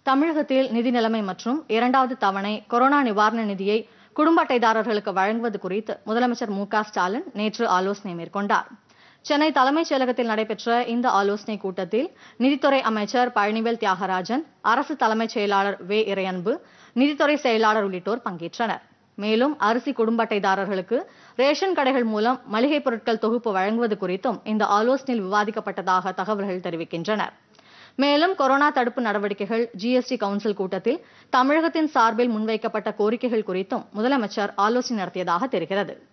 தமிழகத்தில் நிதி நிலைமை மற்றும் இரண்டாவது தவணை கொரோனா நிவாரண நிதியை குடும்ப அட்டைதாரர்களுக்கு வழங்குவது குறித்து முதலமைச்சர் மு க ஸ்டாலின் நேற்று ஆலோசனை மேற்கொண்டார் சென்னை தலைமைச் செயலகத்தில் நடைபெற்ற இந்த ஆலோசனைக் கூட்டத்தில் நிதித்துறை அமைச்சர் பழனிவேல் தியாகராஜன் அரசு தலைமைச் செயலாளர் வே இறையன்பு நிதித்துறை செயலாளர் உள்ளிட்டோர் பங்கேற்றனர் மேலும் அரிசி குடும்ப அட்டைதாரர்களுக்கு ரேஷன் கடைகள் மூலம் மளிகைப் பொருட்கள் தொகுப்பு வழங்குவது குறித்தும் இந்த ஆலோசனையில் விவாதிக்கப்பட்டதாக தகவல்கள் தெரிவிக்கின்றன மேலும் கொரோனா தடுப்பு நடவடிக்கைகள் ஜிஎஸ்டி கவுன்சில் கூட்டத்தில் தமிழகத்தின் சார்பில் முன்வைக்கப்பட்ட கோரிக்கைகள் குறித்தும் முதலமைச்சர் ஆலோசனை நடத்தியதாக தெரிகிறது